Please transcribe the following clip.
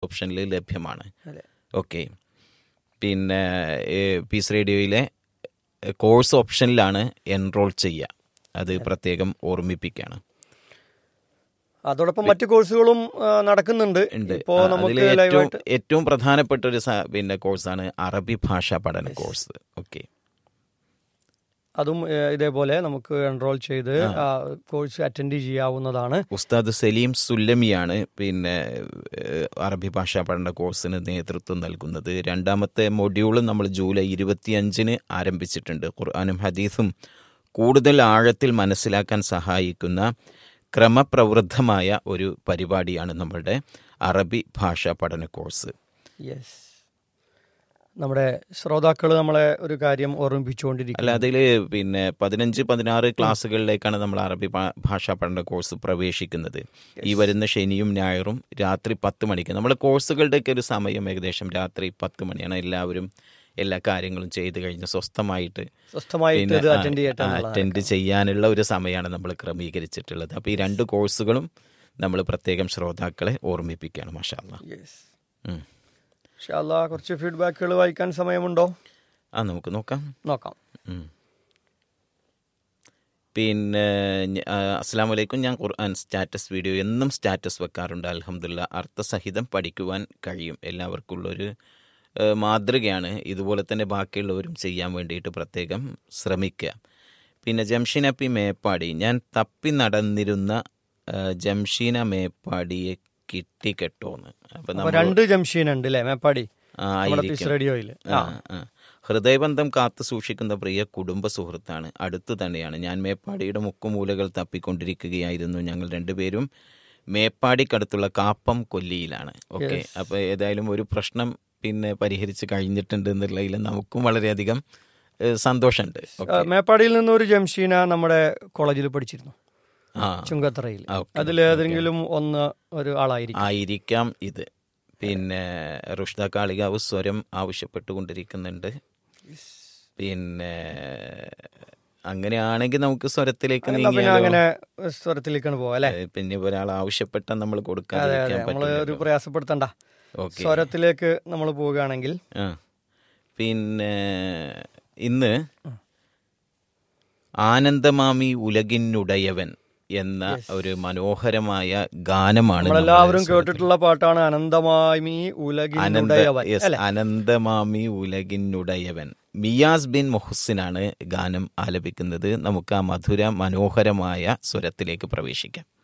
ഓപ്ഷനിൽ ലഭ്യമാണ് അതെ. ഓക്കെ പിന്നെ ഏഹ്, പീസ് റേഡിയോയിലെ ഏഹ്, കോഴ്സ് ഓപ്ഷനിലാണ് എൻറോൾ ചെയ്യുക അത് പ്രത്യേകം ഓർമ്മിപ്പിക്കുകയാണ് അതോടൊപ്പം മറ്റു കോഴ്സുകളും ആ, നടക്കുന്നുണ്ട് ഉണ്ട് ഇപ്പോ ആ, നമുക്ക് അതില് ഏറ്റവും ലൈവായിട്ട് ഏറ്റവും പ്രധാനപ്പെട്ട ഒരു സ- പിന്നെ കോഴ്സാണ് അറബി ഭാഷാ പഠന കോഴ്സ് ഓക്കെ അതും ഏ, ഇതേപോലെ നമുക്ക് എൻറോൾ ചെയ്ത് ആ കോഴ്സ് അറ്റൻഡ് ചെയ്യാവുന്നതാണ് ഉസ്താദ് സലീം സുല്ലമിയാണ് പിന്നെ ഏഹ്, അറബി ഭാഷാ പഠന കോഴ്സിന് നേതൃത്വം നൽകുന്നത് രണ്ടാമത്തെ മൊഡ്യൂൾ നമ്മൾ ജൂലൈ ഇരുപത്തിയഞ്ചിന് ആരംഭിച്ചിട്ടുണ്ട് ഖുർആാനും ഹദീസും കൂടുതൽ ആഴത്തിൽ മനസ്സിലാക്കാൻ സഹായിക്കുന്ന ക്രമപ്രവൃദ്ധമായ ഒരു പരിപാടിയാണ് നമ്മളുടെ അറബി ഭാഷാ പഠന കോഴ്സ് യെസ് നമ്മുടെ ശ്രോതാക്കൾ നമ്മളെ ഒരു കാര്യം ഓർമ്മിപ്പിച്ചുകൊണ്ടിരിക്കും അല്ല അതിൽ പിന്നെ പതിനഞ്ച് പതിനാറ് ക്ലാസ്സുകളിലേക്കാണ് നമ്മൾ അറബി ഭാ- ഭാഷാ പഠന കോഴ്സ് പ്രവേശിക്കുന്നത് ഈ വരുന്ന ശനിയും ഞായറും രാത്രി പത്ത് മണിക്ക് നമ്മൾ കോഴ്സുകളുടെയൊക്കെ ഒരു സമയം ഏകദേശം രാത്രി പത്ത് മണിയാണ് എല്ലാവരും എല്ലാ കാര്യങ്ങളും ചെയ്ത് കഴിഞ്ഞ് സ്വസ്ഥമായിട്ട് സ്വസ്ഥമായിട്ട് ഇത് അറ്റൻഡ് ചെയ്യട്ടെ എന്നുള്ളതാണ്. അറ്റൻഡ് ചെയ്യാനുള്ള ഒരു സമയമാണ് നമ്മൾ ക്രമീകരിച്ചിട്ടുള്ളത് അപ്പോൾ ഈ രണ്ട് കോഴ്സുകളും നമ്മൾ പ്രത്യേകം ശ്രോതാക്കളെ ഓർമ്മിപ്പിക്കുകയാണ് മഷാല്ല യെസ് ഇൻഷാ അല്ലാ, കുറച്ച് ഫീഡ്ബാക്കുകൾ വായിക്കാൻ സമയമുണ്ടോ ആ നമുക്ക് നോക്കാം നോക്കാം ഉം. പിന്നെ ഞ- ആ, അസ്സലാമു അലൈക്കും ഞാൻ ഖുർആൻ സ്റ്റാറ്റസ് വീഡിയോ എന്നും സ്റ്റാറ്റസ് വെക്കാറുണ്ട് അൽഹംദുലില്ലാ അർത്ഥസഹിതം പഠിക്കുവാൻ കഴിയും എല്ലാവർക്കും ഉള്ളൊരു ഏ, മാതൃകയാണ് ഇതുപോലെ തന്നെ ബാക്കിയുള്ളവരും ചെയ്യാൻ വേണ്ടിയിട്ട് പ്രത്യേകം ശ്രമിക്കുക പിന്നെ ജംഷീന പി മേപ്പാടി ഞാൻ തപ്പി നടന്നിരുന്ന ഏ, ജംഷീന മേപ്പാടിയെ കിട്ടിക്കെട്ടോന്ന് അപ്പം അപ്പൊ നമ്മൾ രണ്ട് ജംഷീൻ ഉണ്ട് അല്ലേ മേപ്പാടി ആ, നമ്മുടെ ആയിരിക്കും. പീസ് റേഡിയോയില് ആ, ആ. ഹൃദയബന്ധം കാത്തു സൂക്ഷിക്കുന്ന പ്രിയ കുടുംബ സുഹൃത്താണ് അടുത്തു തന്നെയാണ് ഞാൻ മേപ്പാടിയുടെ മുക്കുമൂലകൾ തപ്പിക്കൊണ്ടിരിക്കുകയായിരുന്നു ഞങ്ങൾ രണ്ടുപേരും മേപ്പാടിക്കടുത്തുള്ള കാപ്പം കൊല്ലിയിലാണ് ഓക്കെ അപ്പൊ ഏതായാലും ഒരു പ്രശ്നം പിന്നെ പരിഹരിച്ച് കഴിഞ്ഞിട്ടുണ്ട് എന്നുള്ളതിൽ നമുക്കും വളരെയധികം ഏഹ്, സന്തോഷമുണ്ട് ആ, മേപ്പാടിയിൽ നിന്ന് ഒരു ജംഷീന നമ്മുടെ കോളേജിൽ പഠിച്ചിരുന്നു ആ ചുങ്കത്തറയിൽ ആ, ഓക്കേ, അതിൽ ഏതെങ്കിലും ഒന്ന് ഒരു ആളായിരിക്കും ആയിരിക്കാം ഇത് പിന്നെ റുഷ്ദ കാളികാവ് സ്വരം ആവശ്യപ്പെട്ടുകൊണ്ടിരിക്കുന്നുണ്ട് പിന്നെ അങ്ങനെയാണെങ്കിൽ നമുക്ക് സ്വരത്തിലേക്ക് എന്നാ പിന്നെ നീങ്ങിയാലോ അങ്ങനെ സ്വരത്തിലേക്കാണ് പോവാ അല്ലെ ഏ, പിന്നെ ഇപ്പൊ ഒരാൾ ആവശ്യപ്പെട്ട നമ്മൾ അതെ അതെ കൊടുക്കാതിരിക്കാൻ നമ്മള് ഒരു പറ്റില്ല പ്രയാസപ്പെടുത്തണ്ട ഓക്കെ സ്വരത്തിലേക്ക് നമ്മൾ പോവുകയാണെങ്കിൽ ആ പിന്നെ ഇന്ന് ആനന്ദമാമി ഉലകിനുടയവൻ എന്ന ഒരു മനോഹരമായ ഗാനമാണ് നമ്മളെല്ലാവരും നമ്മുടെ കേട്ടിട്ടുള്ള പാട്ടാണ് അനന്തമായി അനന്ത ഉലകിനുടയവൻ yes, അല്ലെ അനന്തമാമി ഉലകിനുടയവൻ മിയാസ് ബിൻ മൊഹസിനാണ് ഗാനം ആലപിക്കുന്നത് നമുക്ക് ആ മധുര മനോഹരമായ സ്വരത്തിലേക്ക് പ്രവേശിക്കാം